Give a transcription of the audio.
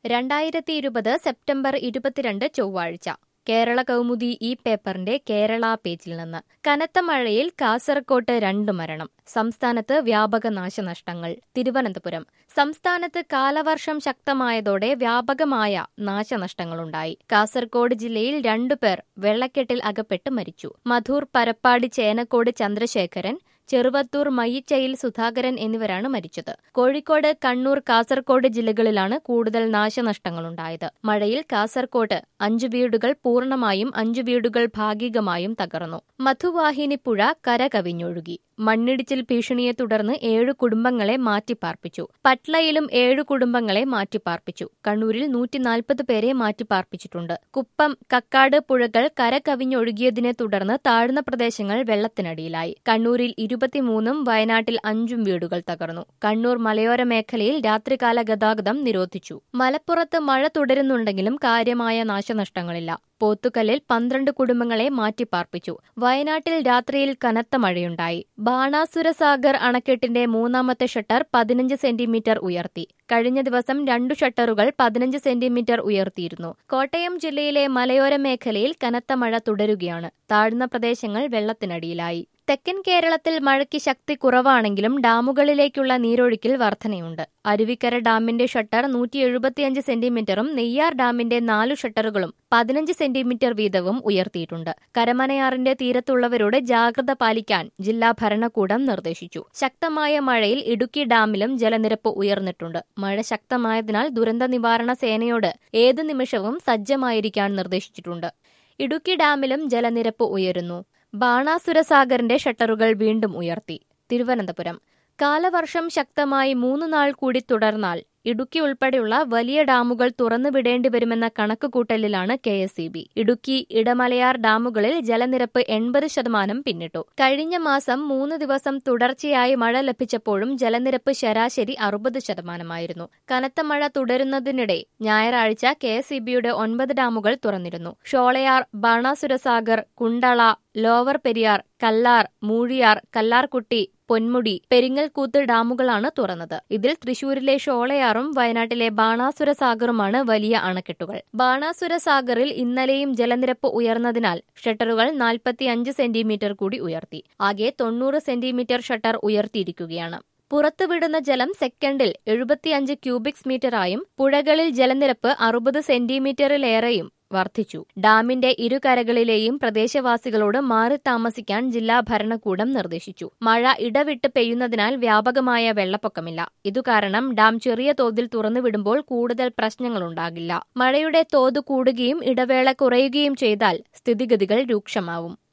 രണ്ടായിരത്തി ഇരുപത് സെപ്റ്റംബർ ഇരുപത്തിരണ്ട് ചൊവ്വാഴ്ച കേരള കൗമുദി ഈ പേപ്പറിന്റെ കേരള പേജിൽ നിന്ന് കനത്ത മഴയിൽ കാസർകോട്ട് രണ്ട് മരണം സംസ്ഥാനത്ത് വ്യാപക നാശനഷ്ടങ്ങൾ തിരുവനന്തപുരം സംസ്ഥാനത്ത് കാലവർഷം ശക്തമായതോടെ വ്യാപകമായ നാശനഷ്ടങ്ങളുണ്ടായി കാസർകോട് ജില്ലയിൽ രണ്ടുപേർ വെള്ളക്കെട്ടിൽ അകപ്പെട്ട് മരിച്ചു മധൂർ പരപ്പാടി ചേനക്കോട് ചന്ദ്രശേഖരൻ ചെറുവത്തൂർ മയ്യിച്ചയിൽ സുധാകരൻ എന്നിവരാണ് മരിച്ചത് കോഴിക്കോട് കണ്ണൂർ കാസർകോട് ജില്ലകളിലാണ് കൂടുതൽ നാശനഷ്ടങ്ങളുണ്ടായത് മഴയിൽ കാസർകോട്ട് അഞ്ചു വീടുകൾ പൂർണ്ണമായും അഞ്ചു വീടുകൾ ഭാഗികമായും തകർന്നു മധുവാഹിനി പുഴ കര കവിഞ്ഞൊഴുകി മണ്ണിടിച്ചിൽ ഭീഷണിയെ തുടർന്ന് ഏഴു കുടുംബങ്ങളെ മാറ്റിപ്പാർപ്പിച്ചു പട്ലയിലും ഏഴു കുടുംബങ്ങളെ മാറ്റിപ്പാർപ്പിച്ചു കണ്ണൂരിൽ നൂറ്റിനാൽപ്പത് പേരെ മാറ്റിപ്പാർപ്പിച്ചിട്ടുണ്ട് കുപ്പം കക്കാട് പുഴകൾ കര കവിഞ്ഞൊഴുകിയതിനെ തുടർന്ന് താഴ്ന്ന പ്രദേശങ്ങൾ വെള്ളത്തിനടിയിലായി കണ്ണൂരിൽ ഇരുപത്തിമൂന്നും വയനാട്ടിൽ അഞ്ചും വീടുകൾ തകർന്നു കണ്ണൂർ മലയോര മേഖലയിൽ രാത്രികാല ഗതാഗതം നിരോധിച്ചു മലപ്പുറത്ത് മഴ തുടരുന്നുണ്ടെങ്കിലും കാര്യമായ നാശനഷ്ടങ്ങളില്ല പോത്തുകല്ലിൽ പന്ത്രണ്ട് കുടുംബങ്ങളെ മാറ്റിപ്പാർപ്പിച്ചു വയനാട്ടിൽ രാത്രിയിൽ കനത്ത മഴയുണ്ടായി ബാണാസുരസാഗർ അണക്കെട്ടിന്റെ മൂന്നാമത്തെ ഷട്ടർ പതിനഞ്ച് സെന്റിമീറ്റർ ഉയർത്തി കഴിഞ്ഞ ദിവസം രണ്ടു ഷട്ടറുകൾ പതിനഞ്ച് സെന്റിമീറ്റർ ഉയർത്തിയിരുന്നു കോട്ടയം ജില്ലയിലെ മലയോര മേഖലയിൽ കനത്ത മഴ തുടരുകയാണ് താഴ്ന്ന പ്രദേശങ്ങൾ വെള്ളത്തിനടിയിലായി തെക്കൻ കേരളത്തിൽ മഴയ്ക്ക് ശക്തി കുറവാണെങ്കിലും ഡാമുകളിലേക്കുള്ള നീരൊഴുക്കിൽ വർധനയുണ്ട് അരുവിക്കര ഡാമിന്റെ ഷട്ടർ നൂറ്റി എഴുപത്തിയഞ്ച് സെന്റിമീറ്ററും നെയ്യാർ ഡാമിന്റെ നാലു ഷട്ടറുകളും പതിനഞ്ച് സെന്റിമീറ്റർ വീതവും ഉയർത്തിയിട്ടുണ്ട് കരമനയാറിന്റെ തീരത്തുള്ളവരോട് ജാഗ്രത പാലിക്കാൻ ജില്ലാ ഭരണകൂടം നിർദ്ദേശിച്ചു ശക്തമായ മഴയിൽ ഇടുക്കി ഡാമിലും ജലനിരപ്പ് ഉയർന്നിട്ടുണ്ട് മഴ ശക്തമായതിനാൽ ദുരന്ത നിവാരണ സേനയോട് ഏതു നിമിഷവും സജ്ജമായിരിക്കാൻ നിർദ്ദേശിച്ചിട്ടുണ്ട് ഇടുക്കി ഡാമിലും ജലനിരപ്പ് ഉയരുന്നു ബാണാസുരസാഗറിന്റെ ഷട്ടറുകൾ വീണ്ടും ഉയർത്തി തിരുവനന്തപുരം കാലവർഷം ശക്തമായി മൂന്ന് നാൾ കൂടി തുടർന്നാൽ ഇടുക്കി ഉൾപ്പെടെയുള്ള വലിയ ഡാമുകൾ തുറന്നുവിടേണ്ടി വരുമെന്ന കണക്കുകൂട്ടലിലാണ് K S E B Idukki Idamalayar ഡാമുകളിൽ ജലനിരപ്പ് എൺപത് ശതമാനം പിന്നിട്ടു കഴിഞ്ഞ മാസം മൂന്ന് ദിവസം തുടർച്ചയായി മഴ ലഭിച്ചപ്പോഴും ജലനിരപ്പ് ശരാശരി അറുപത് ശതമാനമായിരുന്നു കനത്ത മഴ തുടരുന്നതിനിടെ ഞായറാഴ്ച കെ എസ് ഇ ബിയുടെ ഒൻപത് ഡാമുകൾ തുറന്നിരുന്നു ഷോളയാർ ബാണാസുരസാഗർ കുണ്ടള ലോവർ പെരിയാർ കല്ലാർ മൂഴിയാർ കല്ലാർകുട്ടി പൊന്മുടി പെരിങ്ങൽകൂത്ത് ഡാമുകളാണ് തുറന്നത് ഇതിൽ തൃശൂരിലെ ഷോളയാറും വയനാട്ടിലെ ബാണാസുരസാഗറുമാണ് വലിയ അണക്കെട്ടുകൾ ബാണാസുരസാഗറിൽ ഇന്നലെയും ജലനിരപ്പ് ഉയർന്നതിനാൽ ഷട്ടറുകൾ നാൽപ്പത്തിയഞ്ച് സെന്റിമീറ്റർ കൂടി ഉയർത്തി ആകെ തൊണ്ണൂറ് സെന്റിമീറ്റർ ഷട്ടർ ഉയർത്തിയിരിക്കുകയാണ് പുറത്തുവിടുന്ന ജലം സെക്കൻഡിൽ എഴുപത്തിയഞ്ച് ക്യൂബിക്സ് മീറ്ററായും പുഴകളിൽ ജലനിരപ്പ് അറുപത് സെന്റിമീറ്ററിലേറെയും വർദ്ധിച്ചു ഡാമിന്റെ ഇരുകരകളിലെയും പ്രദേശവാസികളോട് മാറി താമസിക്കാൻ ജില്ലാ ഭരണകൂടം നിർദ്ദേശിച്ചു മഴ ഇടവിട്ട് പെയ്യുന്നതിനാൽ വ്യാപകമായ വെള്ളപ്പൊക്കമില്ല ഇതുകാരണം ഡാം ചെറിയ തോതിൽ തുറന്നുവിടുമ്പോൾ കൂടുതൽ പ്രശ്നങ്ങളുണ്ടാകില്ല മഴയുടെ തോത് കൂടുകയും ഇടവേള കുറയുകയും ചെയ്താൽ സ്ഥിതിഗതികൾ രൂക്ഷമാവും